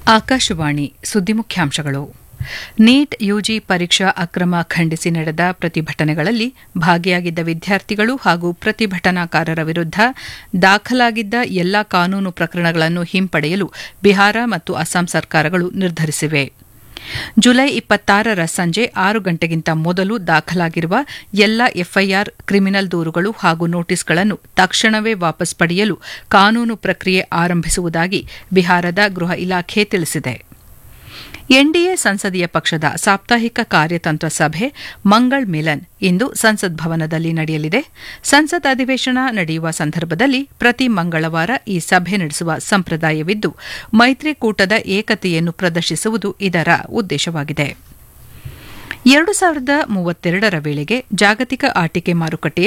ಆಕಾಶವಾಣಿ ಸುದ್ದಿ ಮುಖ್ಯಾಂಶಗಳು NEET UG ಪರೀಕ್ಷಾ ಅಕ್ರಮ ಖಂಡಿಸಿ ನಡೆದ ಪ್ರತಿಭಟನೆಗಳಲ್ಲಿ ಭಾಗಿಯಾಗಿದ್ದ ವಿದ್ಯಾರ್ಥಿಗಳು ಹಾಗೂ ಪ್ರತಿಭಟನಾಕಾರರ ವಿರುದ್ದ ದಾಖಲಾಗಿದ್ದ ಎಲ್ಲಾ ಕಾನೂನು ಪ್ರಕರಣಗಳನ್ನು ಹಿಂಪಡೆಯಲು ಬಿಹಾರ ಮತ್ತು ಅಸ್ಸಾಂ ಸರ್ಕಾರಗಳು ನಿರ್ಧರಿಸಿವೆ ಜುಲೈ ಇಪ್ಪತ್ತಾರರ ಸಂಜೆ ಆರು ಗಂಟೆಗಿಂತ ಮೊದಲು ದಾಖಲಾಗಿರುವ ಎಲ್ಲ ಎಫ್ಐಆರ್ ಕ್ರಿಮಿನಲ್ ದೂರುಗಳು ಹಾಗೂ ನೋಟಿಸ್ಗಳನ್ನು ತಕ್ಷಣವೇ ವಾಪಸ್ ಪಡೆಯಲು ಕಾನೂನು ಪ್ರಕ್ರಿಯೆ ಆರಂಭಿಸುವುದಾಗಿ ಬಿಹಾರದ ಗೃಹ ಇಲಾಖೆ ತಿಳಿಸಿದೆ ಎನ್ಡಿಎ ಸಂಸದೀಯ ಪಕ್ಷದ ಸಾಪ್ತಾಹಿಕ ಕಾರ್ಯತಂತ್ರ ಸಭೆ ಮಂಗಳ್ ಮಿಲನ್ ಇಂದು ಸಂಸತ್ ಭವನದಲ್ಲಿ ನಡೆಯಲಿದೆ ಸಂಸತ್ ಅಧಿವೇಶನ ನಡೆಯುವ ಸಂದರ್ಭದಲ್ಲಿ ಪ್ರತಿ ಮಂಗಳವಾರ ಈ ಸಭೆ ನಡೆಸುವ ಸಂಪ್ರದಾಯವಿದ್ದು ಮೈತ್ರಿಕೂಟದ ಏಕತೆಯನ್ನು ಪ್ರದರ್ಶಿಸುವುದು ಇದರ ಉದ್ದೇಶವಾಗಿದೆ ಎರಡು ಸಾವಿರದ ಮೂವತ್ತೆರಡರ ವೇಳೆಗೆ ಜಾಗತಿಕ ಆಟಿಕೆ ಮಾರುಕಟ್ಟೆ